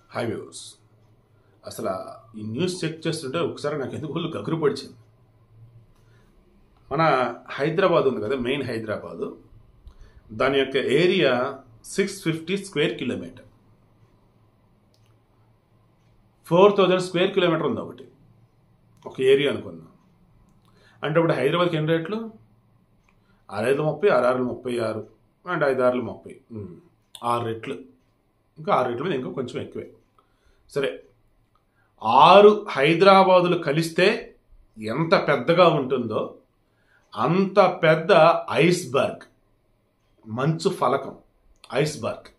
hi viewers అసలు ఈ news check చేస్తుంటే ఒకసారి నాకు ఎందుకు ఒళ్ళు గగురు పడిచింది మన హైదరాబాద్ ఉంది కదా మెయిన్ హైదరాబాదు దాని యొక్క area six fifty square kilometer four thousand square kilometer ఉంది ఒకటి ఒక ఏరియా అనుకుందాం అంటే ఇప్పుడు హైదరాబాద్కి ఎన్ని రేట్లు ఆరైదు ముప్పై ఆరు ముప్పై ఆరు అండ్ ఐదు ఆరులు ముప్పై ఉమ్, ఆరు రెట్లు ఇంకా ఆరు రెట్ల మీద ఇంకా కొంచెం ఎక్కువే సరే ఆరు హైదరాబాదులు కలిస్తే ఎంత పెద్దగా ఉంటుందో అంత పెద్ద ఐస్బర్గ్ మంచు ఫలకం ఐస్బర్గ్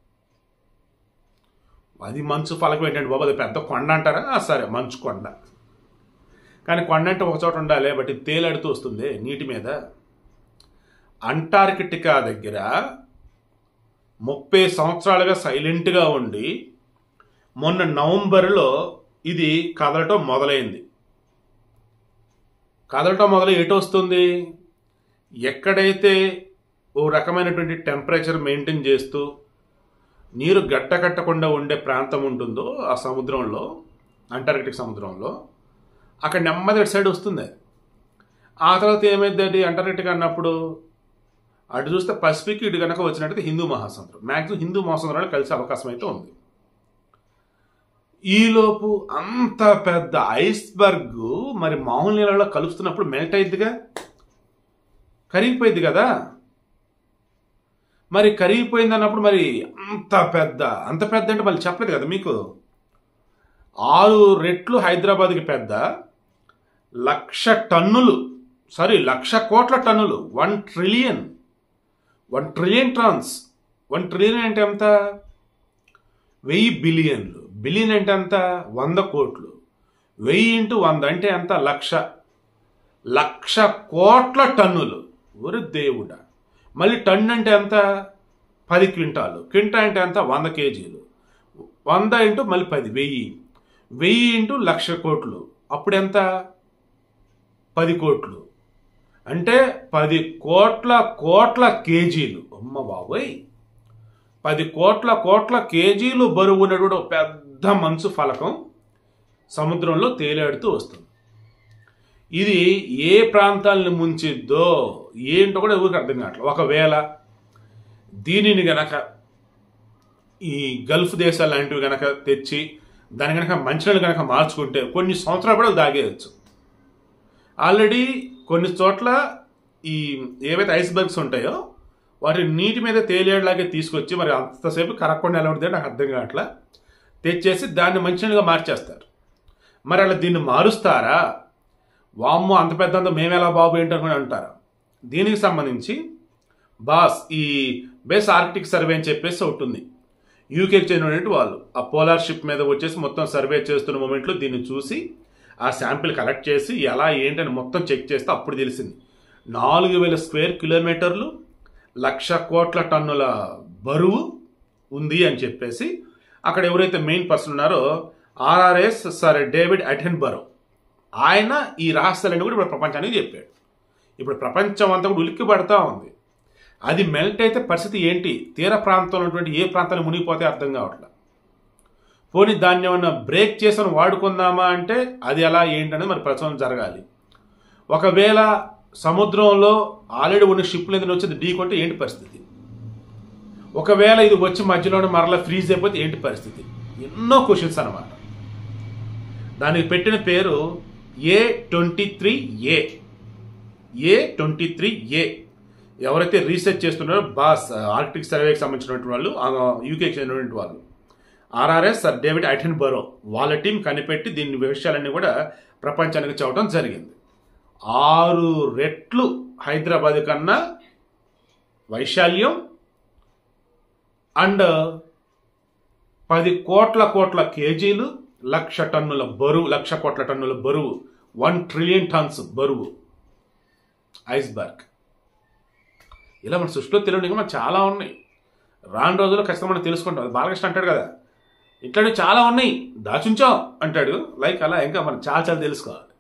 అది మంచు ఫలకం ఏంటంటే బాబు అది పెద్ద కొండ అంటారా ఆ, సరే మంచు కొండ కానీ కొండ అంటే ఒక చోట ఉండాలి బట్ ఇది తేలాడుతూ వస్తుంది నీటి మీద అంటార్కిటికా దగ్గర ముప్పై సంవత్సరాలుగా సైలెంట్గా ఉండి మొన్న నవంబర్లో ఇది కదలటం మొదలైంది కదలటం మొదలై ఎటు వస్తుంది ఎక్కడైతే ఓ రకమైనటువంటి టెంపరేచర్ మెయింటైన్ చేస్తూ నీరు గట్టకట్టకుండా ఉండే ప్రాంతం ఉంటుందో ఆ సముద్రంలో అంటార్కిటిక్ సముద్రంలో అక్కడ నెమ్మది అటు సైడ్ వస్తుంది ఆ తర్వాత ఏమైంది అంటార్కిటిక్ అన్నప్పుడు అటు చూస్తే పసిఫిక్ ఇటు కనుక వచ్చినట్టయితే హిందూ మహాసముద్రం మ్యాక్సిమం హిందూ మహాసముద్రంలో కలిసే అవకాశం అయితే ఉంది ఈలోపు అంత పెద్ద ఐస్బర్గ్ మరి మామూలు నీళ్ళలో కలుస్తున్నప్పుడు మెల్ట్ అయిందిగా కరిగిపోయింది కదా మరి కరిగిపోయింది అన్నప్పుడు మరి అంత పెద్ద అంత పెద్ద అంటే మళ్ళీ చెప్పలేదు కదా మీకు ఆరు రెట్లు హైదరాబాద్కి పెద్ద లక్ష టన్నులు సారీ లక్ష కోట్ల టన్నులు one trillion one trillion tons one trillion అంటే ఎంత వెయ్యి బిలియన్లు బిలియన్ అంటే ఎంత వంద కోట్లు వెయ్యి ఇంటూ వంద అంటే ఎంత లక్ష లక్ష కోట్ల టన్నులు ఒరు దేవుడా మళ్ళీ టన్ అంటే ఎంత పది క్వింటాలు క్వింటా అంటే ఎంత వంద కేజీలు వంద ఇంటూ మళ్ళీ పది వెయ్యి వెయ్యి ఇంటూ లక్ష కోట్లు అప్పుడు ఎంత పది కోట్లు అంటే పది కోట్ల కోట్ల కేజీలు అమ్మ బాబోయ్ పది కోట్ల కోట్ల కేజీలు బరువు ఉన్నటువంటి ఒక పెద్ద మంచు ఫలకం సముద్రంలో తేలాడుతూ వస్తుంది ఇది ఏ ప్రాంతాలను ముంచిద్దో ఏంటో కూడా ఎవరికి అర్థం కావట్లేదు ఒకవేళ దీనిని గనక ఈ గల్ఫ్ దేశాలు లాంటివి గనక తెచ్చి దాని గనక మంచినీళ్ళు గనక మార్చుకుంటే కొన్ని సంవత్సరాలు కూడా దాగేయచ్చు ఆల్రెడీ కొన్ని చోట్ల ఈ ఏవైతే ఐస్బర్గ్స్ ఉంటాయో వాటి నీటి మీద తేలేలాగే తీసుకొచ్చి మరి అంతసేపు కరగకుండా ఎలా ఉంటుంది నాకు అర్థం కావట్లా తెచ్చేసి దాన్ని మంచినీళ్ళుగా మార్చేస్తారు మరి అలా దీన్ని మారుస్తారా వామ్మో అంత పెద్ద అంత మేము ఎలా బాబు ఏంటనుకుని అంటారు దీనికి సంబంధించి బాస్ ఈ బేస్ ఆర్కిటిక్ సర్వే అని చెప్పేసి ఒకటి ఉంది యూకేకి చెందినటువంటి వాళ్ళు ఆ పోలార్ షిప్ మీద వచ్చేసి మొత్తం సర్వే చేస్తున్న మూమెంట్లో దీన్ని చూసి ఆ శాంపిల్ కలెక్ట్ చేసి ఎలా ఏంటని మొత్తం చెక్ చేస్తే అప్పుడు తెలిసింది నాలుగు వేల స్క్వేర్ కిలోమీటర్లు లక్ష కోట్ల టన్నుల బరువు ఉంది అని చెప్పేసి అక్కడ ఎవరైతే మెయిన్ పర్సన్ ఉన్నారో ఆర్ఆర్ఎస్ సారీ డేవిడ్ అటెన్బరో ఆయన ఈ రహస్యాలన్నీ కూడా ఇప్పుడు ప్రపంచానికి చెప్పాడు ఇప్పుడు ప్రపంచం అంతా కూడా ఉలిక్కి పడతా ఉంది అది మెల్ట్ అయితే పరిస్థితి ఏంటి తీర ప్రాంతంలో ఉన్నటువంటి ఏ ప్రాంతాలు మునిగిపోతే అర్థం కావట్లేదు పోనీ దాన్ని ఏమన్నా బ్రేక్ చేసిన వాడుకుందామా అంటే అది ఎలా ఏంటనేది మరి ప్రచారం జరగాలి ఒకవేళ సముద్రంలో ఆల్రెడీ ఉన్న షిప్లు ఏదైనా వచ్చేది ఢీ కొంటే ఏంటి పరిస్థితి ఒకవేళ ఇది వచ్చి మధ్యలోనే మరలా ఫ్రీజ్ అయిపోతే ఏంటి పరిస్థితి ఎన్నో క్వశ్చన్స్ అనమాట దానికి పెట్టిన పేరు A twenty three A A twenty three A ఎవరైతే రీసెర్చ్ చేస్తున్నారో బాస్ ఆర్కిటిక్ సర్వేకి సంబంధించినటువంటి వాళ్ళు యూకేకి చెందినటువంటి వాళ్ళు ఆర్ఆర్ఎస్ సర్ డేవిడ్ ఐటెన్ బరో వాళ్ళ టీం కనిపెట్టి దీని విషయాలన్నీ కూడా ప్రపంచానికి చెప్పడం జరిగింది ఆరు రెట్లు హైదరాబాద్ కన్నా వైశాల్యం అండ్ పది కోట్ల కోట్ల కేజీలు లక్ష టన్నుల బరువు లక్ష కోట్ల టన్నుల బరువు వన్ ట్రిలియన్ టన్స్ బరువు ఐస్బర్గ్ ఇలా మన సృష్టిలో తెలియని ఇంకా మనకు చాలా ఉన్నాయి రాను రోజుల్లో ఖచ్చితంగా మనం తెలుసుకుంటాం అది బాలకృష్ణ అంటాడు కదా ఇట్లాంటివి చాలా ఉన్నాయి దాచుంచాం అంటాడు లైక్ అలా ఇంకా మనం చాలా చాలా తెలుసుకోవాలి